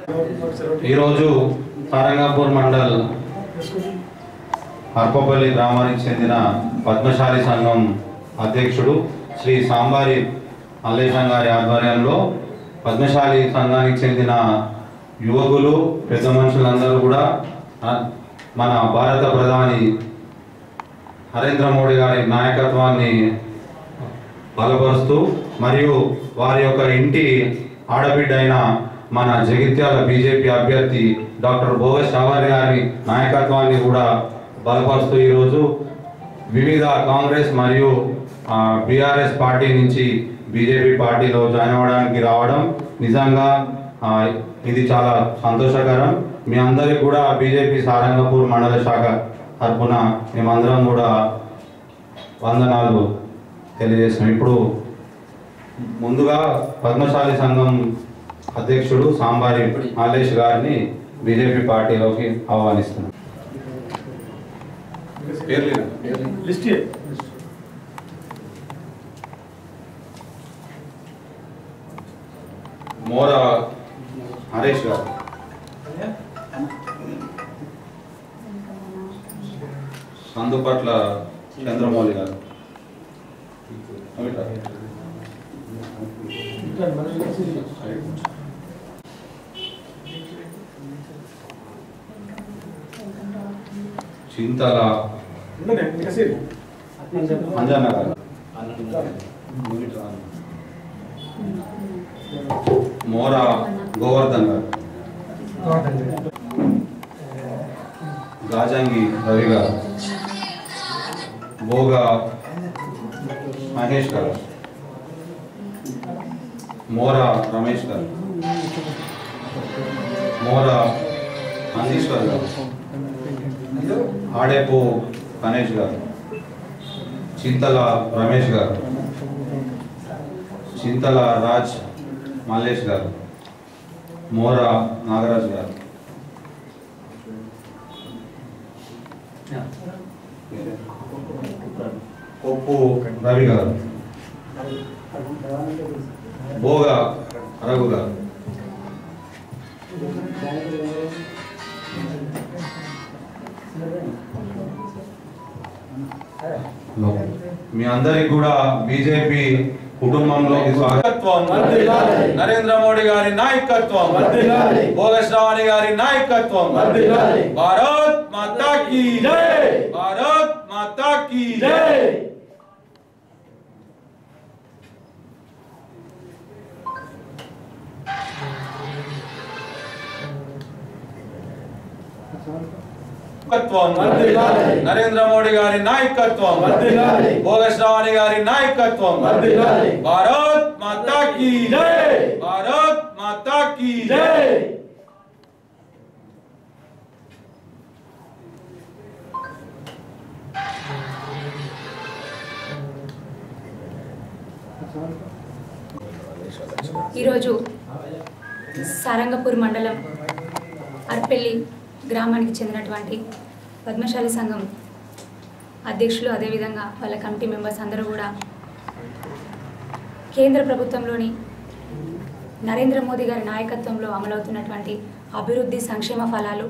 ఈరోజు సారంగాపూర్ మండల్ అర్పపల్లి గ్రామానికి చెందిన పద్మశాలి సంఘం అధ్యక్షుడు శ్రీ సాంబారి మల్లేశం గారి ఆధ్వర్యంలో పద్మశాలి సంఘానికి చెందిన యువకులు పెద్ద మనుషులందరూ కూడా ఆ, మన భారత ప్రధాని నరేంద్ర మోడీ గారి నాయకత్వాన్ని బలపరుస్తూ మరియు వారి యొక్క ఇంటి ఆడబిడ్డ అయిన మన జగిత్యాల బీజేపీ అభ్యర్థి డాక్టర్ భోగ శ్రావణి గారి నాయకత్వాన్ని కూడా బలపరుస్తూ ఈరోజు వివిధ కాంగ్రెస్ మరియు బీఆర్ఎస్ పార్టీ నుంచి బీజేపీ పార్టీలో జాయిన్ అవ్వడానికి రావడం నిజంగా ఆ, ఇది చాలా సంతోషకరం మీ అందరికి కూడా బీజేపీ సారంగపూర్ మండల శాఖ తరఫున మేమందరం కూడా వందనాలు తెలియజేస్తున్నాం ఇప్పుడు ముందుగా పద్మశాలి సంఘం అధ్యక్షుడు సాంబారి మాలేష్ గారిని బీజేపీ పార్టీలోకి ఆహ్వానిస్తున్నాం పేరు లేదు. లిస్ట్ మోర హరీష్ గారు సందుపట్ల చంద్రమౌళి గారు చింతల అంజన్న గారు మోర గోవర్ధన్ గారు గాజంగి రవి గారు భోగ మహేష్ గారు మోర రమేష్ గారు మోర నందీశ్వర్ గారు ఆడేపు గణేష్ గారు చింతల రమేష్ గారు చింతల రాజ్ మల్లేష్ గారు మోర నాగరాజ్ గారు కొప్పు రవి గారు భోగ రఘు గారు మీ అందరికి కూడా బీజేపీ కుటుంబంలోకి స్వాగతం వర్ధిల్లాలి. నరేంద్ర మోడీ గారి నాయకత్వం వర్ధిల్లాలి. భోగశ్రావణి గారి నాయకత్వం వర్ధిల్లాలి. భారత్ మాతా కీ జై. భారత్ మాతా కీ జై నాయకత్వం వర్ధిల్లాలి. నరేంద్ర మోడీ గారి నాయకత్వం వర్ధిల్లాలి. భోగశ్రావణి గారి నాయకత్వం వర్ధిల్లాలి. భారత్ మాతా కీ జై. భారత్ మాతా కీ జై ఈరోజు సారంగపూర్ మండలం అర్పెల్లి గ్రామానికి చెందినటువంటి పద్మశాలి సంఘం అధ్యక్షులు అదేవిధంగా వాళ్ళ కమిటీ మెంబర్స్ అందరూ కూడా కేంద్ర ప్రభుత్వంలోని నరేంద్ర మోదీ గారి నాయకత్వంలో అమలవుతున్నటువంటి అభివృద్ధి సంక్షేమ ఫలాలు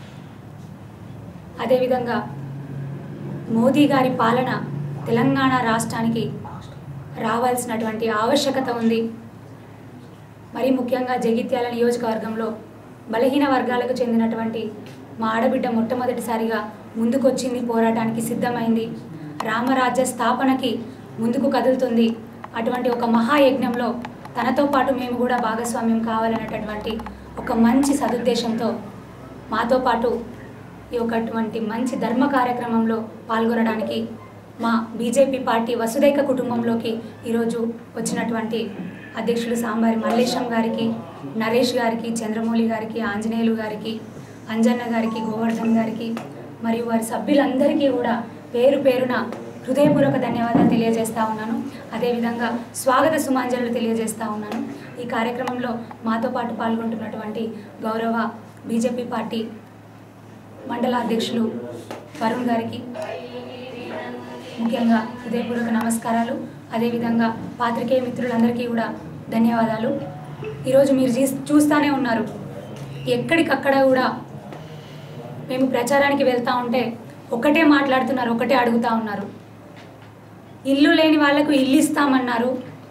అదేవిధంగా మోదీ గారి పాలన తెలంగాణ రాష్ట్రానికి రావాల్సినటువంటి ఆవశ్యకత ఉంది మరి ముఖ్యంగా జగిత్యాల నియోజకవర్గంలో బలహీన వర్గాలకు చెందినటువంటి మా ఆడబిడ్డ మొట్టమొదటిసారిగా ముందుకొచ్చింది పోరాటానికి సిద్ధమైంది రామరాజ్య స్థాపనకి ముందుకు కదులుతుంది అటువంటి ఒక మహాయజ్ఞంలో తనతో పాటు మేము కూడా భాగస్వామ్యం కావాలనేటటువంటి ఒక మంచి సదుద్దేశంతో మాతో పాటు ఈ ఒకటువంటి మంచి ధర్మ కార్యక్రమంలో పాల్గొనడానికి మా బీజేపీ పార్టీ వసుదైక కుటుంబంలోకి ఈరోజు వచ్చినటువంటి అధ్యక్షులు సాంబారి మల్లేశం గారికి నరేష్ గారికి చంద్రమౌళి గారికి ఆంజనేయులు గారికి అంజన్న గారికి గోవర్ధన్ గారికి మరియు వారి సభ్యులందరికీ కూడా పేరు పేరున హృదయపూర్వక ధన్యవాదాలు తెలియజేస్తా ఉన్నాను అదేవిధంగా స్వాగత సుమాంజలు తెలియజేస్తా ఉన్నాను ఈ కార్యక్రమంలో మాతో పాటు పాల్గొంటున్నటువంటి గౌరవ బీజేపీ పార్టీ మండల అధ్యక్షులు వరుణ్ గారికి ముఖ్యంగా హృదయపూర్వక నమస్కారాలు అదేవిధంగా పాత్రికేయ మిత్రులందరికీ కూడా ధన్యవాదాలు ఈరోజు మీరు చూ- చూస్తానే ఉన్నారు ఎక్కడికక్కడ కూడా మేము ప్రచారానికి వెళ్తూ ఉంటే ఒకటే మాట్లాడుతున్నారు ఒకటే అడుగుతూ ఉన్నారు ఇల్లు లేని వాళ్ళకు ఇల్లు ఇస్తామన్నారు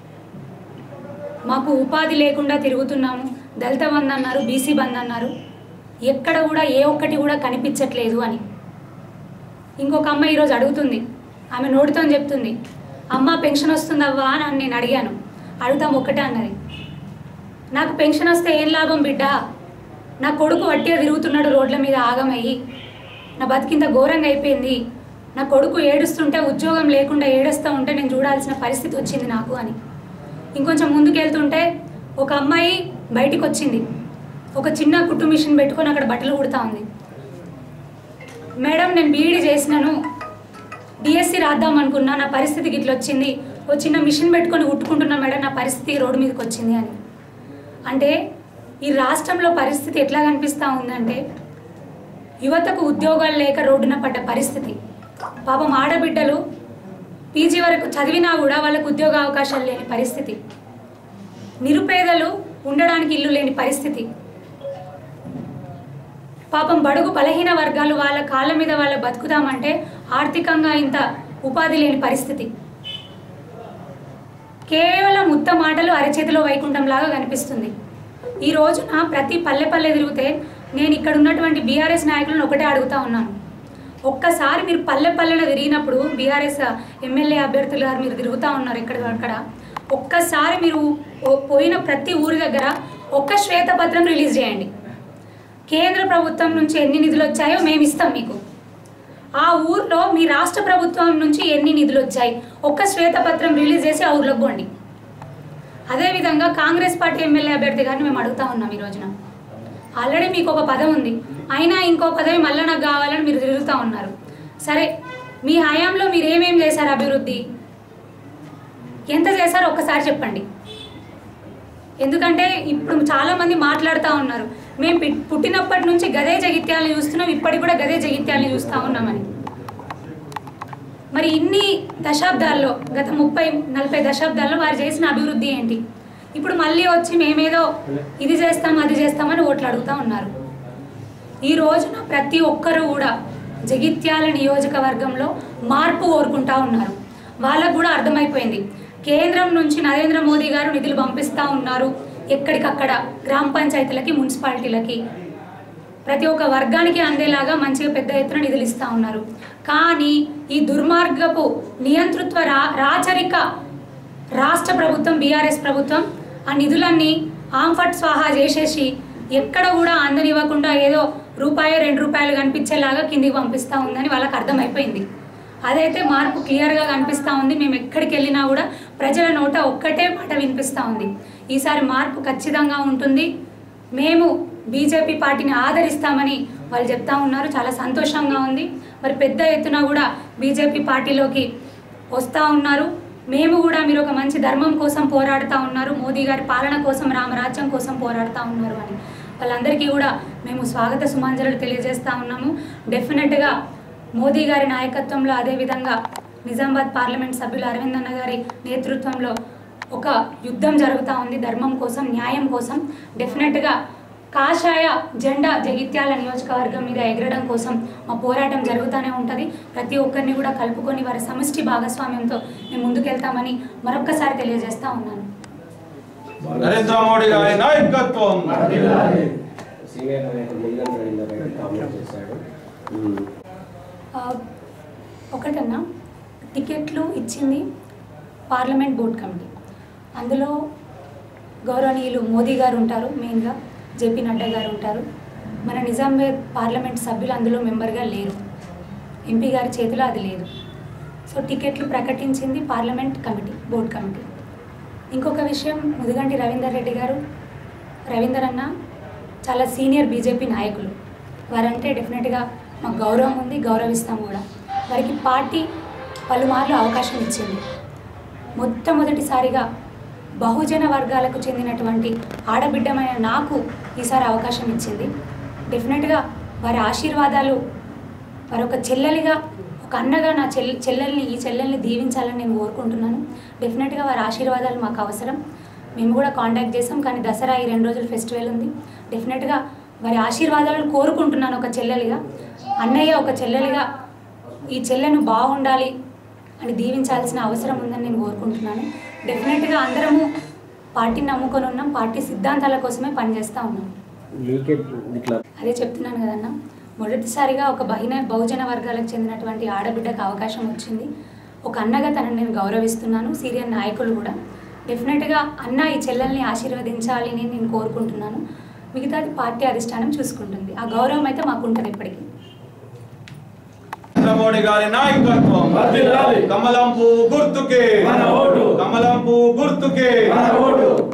మాకు ఉపాధి లేకుండా తిరుగుతున్నాము దళిత బంద్ అన్నారు బీసీ బంద్ అన్నారు ఎక్కడ కూడా ఏ ఒక్కటి కూడా కనిపించట్లేదు అని ఇంకొక అమ్మ ఈరోజు అడుగుతుంది ఆమె నోటితో చెప్తుంది అమ్మ పెన్షన్ వస్తుందవ్వా అని నేను అడిగాను అడుగుతాం ఒక్కటే అన్నది నాకు పెన్షన్ వస్తే ఏం లాభం బిడ్డ నా కొడుకు వట్టిగా తిరుగుతున్నాడు రోడ్ల మీద ఆగమయ్యి నా బతికింత ఘోరంగా అయిపోయింది నా కొడుకు ఏడుస్తుంటే ఉద్యోగం లేకుండా ఏడుస్తూ ఉంటే నేను చూడాల్సిన పరిస్థితి వచ్చింది నాకు అని ఇంకొంచెం ముందుకు వెళ్తుంటే ఒక అమ్మాయి బయటికి వచ్చింది ఒక చిన్న కుట్టు మిషన్ పెట్టుకొని అక్కడ బట్టలు కుడతా ఉంది మేడం నేను బీఈడీ చేసినాను డిఎస్సి రాద్దాం అనుకున్నా నా పరిస్థితికి ఇట్లా వచ్చింది ఓ చిన్న మిషన్ పెట్టుకొని కుట్టుకుంటున్నా మేడం నా పరిస్థితి రోడ్డు మీదకి వచ్చింది అని అంటే ఈ రాష్ట్రంలో పరిస్థితి ఎట్లా కనిపిస్తూ ఉందంటే యువతకు ఉద్యోగాలు లేక రోడ్డున పడ్డ పరిస్థితి పాపం ఆడబిడ్డలు పీజీ వరకు చదివినా కూడా వాళ్ళకు ఉద్యోగ అవకాశాలు లేని పరిస్థితి నిరుపేదలు ఉండడానికి ఇల్లు లేని పరిస్థితి పాపం బడుగు బలహీన వర్గాలు వాళ్ళ కాళ్ళ మీద వాళ్ళ బతుకుతామంటే ఆర్థికంగా ఇంత ఉపాధి లేని పరిస్థితి కేవలం ఉత్త మాటలు అరచేతిలో వైకుంఠంలాగా కనిపిస్తుంది ఈ రోజున ప్రతి పల్లె పల్లె తిరిగితే నేను ఇక్కడ ఉన్నటువంటి బీఆర్ఎస్ నాయకులను ఒకటే అడుగుతా ఉన్నాను ఒక్కసారి మీరు పల్లె పల్లెన తిరిగినప్పుడు బీఆర్ఎస్ ఎమ్మెల్యే అభ్యర్థులు గారు మీరు తిరుగుతూ ఉన్నారు ఇక్కడ అక్కడ ఒక్కసారి మీరు ఓ- పోయిన ప్రతి ఊరి దగ్గర ఒక్క శ్వేతపత్రం రిలీజ్ చేయండి కేంద్ర ప్రభుత్వం నుంచి ఎన్ని నిధులు వచ్చాయో మేము ఇస్తాం మీకు ఆ ఊర్లో మీ రాష్ట్ర ప్రభుత్వం నుంచి ఎన్ని నిధులు వచ్చాయి ఒక్క శ్వేతపత్రం రిలీజ్ చేసి ఆ ఊర్లోకి పోండి అదేవిధంగా కాంగ్రెస్ పార్టీ ఎమ్మెల్యే అభ్యర్థి గారిని మేము అడుగుతా ఉన్నాం ఈ రోజున ఆల్రెడీ మీకు ఒక పదం ఉంది అయినా ఇంకో పదవి మళ్ళీ నాకు కావాలని మీరు తిరుగుతూ ఉన్నారు సరే మీ హయాంలో మీరు ఏమేం చేశారు అభివృద్ధి ఎంత చేశారో ఒక్కసారి చెప్పండి ఎందుకంటే ఇప్పుడు చాలా మంది మాట్లాడుతూ ఉన్నారు మేము పిట్- పుట్టినప్పటి నుంచి గదే జగిత్యాలని చూస్తున్నాం ఇప్పటికి కూడా గదే జగిత్యాలని చూస్తూ ఉన్నామని మరి ఇన్ని దశాబ్దాల్లో గత ముప్పై నలభై దశాబ్దాల్లో వారు చేసిన అభివృద్ధి ఏంటి ఇప్పుడు మళ్ళీ వచ్చి మేమేదో ఇది చేస్తాం అది చేస్తామని ఓట్లు అడుగుతూ ఉన్నారు ఈ రోజున ప్రతి ఒక్కరూ కూడా జగిత్యాల నియోజకవర్గంలో మార్పు కోరుకుంటా ఉన్నారు వాళ్ళకు కూడా అర్థమైపోయింది కేంద్రం నుంచి నరేంద్ర మోదీ గారు నిధులు పంపిస్తూ ఉన్నారు ఎక్కడికక్కడ గ్రామ పంచాయతీలకి మున్సిపాలిటీలకి ప్రతి ఒక్క వర్గానికి అందేలాగా మంచిగా పెద్ద ఎత్తున నిధులు ఇస్తూ ఉన్నారు కానీ ఈ దుర్మార్గపు నియంతృత్వ రా రాచరిక రాష్ట్ర ప్రభుత్వం బీఆర్ఎస్ ప్రభుత్వం ఆ నిధులన్నీ ఆంఫట్ స్వాహా చేసేసి ఎక్కడ కూడా అందనివ్వకుండా ఏదో రూపాయి రెండు రూపాయలు కనిపించేలాగా కిందికి పంపిస్తూ ఉందని వాళ్ళకి అర్థమైపోయింది అదైతే మార్పు క్లియర్గా కనిపిస్తూ ఉంది మేము ఎక్కడికి వెళ్ళినా కూడా ప్రజల నోట ఒక్కటే మాట వినిపిస్తూ ఉంది ఈసారి మార్పు ఖచ్చితంగా ఉంటుంది మేము బీజేపీ పార్టీని ఆదరిస్తామని వాళ్ళు చెప్తా ఉన్నారు చాలా సంతోషంగా ఉంది మరి పెద్ద ఎత్తున కూడా బీజేపీ పార్టీలోకి వస్తూ ఉన్నారు మేము కూడా మీరు ఒక మంచి ధర్మం కోసం పోరాడుతూ ఉన్నారు మోదీ గారి పాలన కోసం రామరాజ్యం కోసం పోరాడుతూ ఉన్నారు అని వాళ్ళందరికీ కూడా మేము స్వాగత సుమాంజలు తెలియజేస్తూ ఉన్నాము డెఫినెట్గా మోదీ గారి నాయకత్వంలో అదేవిధంగా నిజామాబాద్ పార్లమెంట్ సభ్యులు అరవింద్ అన్న గారి నేతృత్వంలో ఒక యుద్ధం జరుగుతూ ఉంది ధర్మం కోసం న్యాయం కోసం డెఫినెట్గా కాషాయ జెండా జగిత్యాల నియోజకవర్గం మీద ఎగరడం కోసం మా పోరాటం జరుగుతూనే ఉంటుంది ప్రతి ఒక్కరిని కూడా కలుపుకొని వారి సమిష్టి భాగస్వామ్యంతో మేము ముందుకెళ్తామని మరొక్కసారి తెలియజేస్తా ఉన్నాను నరేంద్ర మోడీ గారి నాయకత్వం సీనియర్ నాయకుడు మునిగన్ రవీంద్ర గారు కామెంట్ చేశాడు ఉమ్. ఆ, ఒకటన్నా టికెట్లు ఇచ్చింది పార్లమెంట్ బోర్డ్ కమిటీ అందులో గౌరవనీయులు మోదీ గారు ఉంటారు మెయిన్గా జేపీ నడ్డా గారు ఉంటారు మన నిజామాబాద్ పార్లమెంట్ సభ్యులు అందులో మెంబర్గా లేరు ఎంపీ గారి చేతిలో అది లేదు సో టికెట్లు ప్రకటించింది పార్లమెంట్ కమిటీ బోర్డ్ కమిటీ ఇంకొక విషయం ముదిగంటి రవీందర్ రెడ్డి గారు రవీందర్ అన్న చాలా సీనియర్ బీజేపీ నాయకులు వారంటే డెఫినెట్గా మాకు గౌరవం ఉంది గౌరవిస్తాం కూడా వారికి పార్టీ పలుమార్లు అవకాశం ఇచ్చింది మొట్టమొదటిసారిగా బహుజన వర్గాలకు చెందినటువంటి ఆడబిడ్డమైన నాకు ఈసారి అవకాశం ఇచ్చింది డెఫినెట్గా వారి ఆశీర్వాదాలు వారి ఒక చెల్లెలిగా ఒక అన్నగా నా చెల్లి చెల్లెల్ని ఈ చెల్లెల్ని దీవించాలని నేను కోరుకుంటున్నాను డెఫినెట్గా వారి ఆశీర్వాదాలు మాకు అవసరం మేము కూడా కాంటాక్ట్ చేసాం కానీ దసరా ఈ రెండు రోజులు ఫెస్టివల్ ఉంది డెఫినెట్గా వారి ఆశీర్వాదాలను కోరుకుంటున్నాను ఒక చెల్లెలిగా అన్నయ్య ఒక చెల్లెలిగా ఈ చెల్లెను బాగుండాలి అని దీవించాల్సిన అవసరం ఉందని నేను కోరుకుంటున్నాను డెఫినెట్గా అందరము పార్టీని నమ్ముకొని ఉన్నాం పార్టీ సిద్ధాంతాల కోసమే పనిచేస్తూ ఉన్నాం మీకే ఇట్లా అదే చెప్తున్నాను కదన్న మొదటిసారిగా ఒక బహిన బహుజన వర్గాలకు చెందినటువంటి ఆడబిడ్డకు అవకాశం వచ్చింది ఒక అన్నగా తనని నేను గౌరవిస్తున్నాను సీనియర్ నాయకులు కూడా డెఫినెట్గా అన్న ఈ చెల్లెల్ని ఆశీర్వదించాలి అని నేను కోరుకుంటున్నాను మిగతాది పార్టీ అధిష్టానం చూసుకుంటుంది ఆ గౌరవం అయితే మాకు ఉంటుంది ఎప్పటికీ నరేంద్ర మోడీ గారి నాయకత్వం వర్ధిల్లాలి. కమలంపు గుర్తుకే మన ఓటు. కమలంపు గుర్తుకే మన ఓటు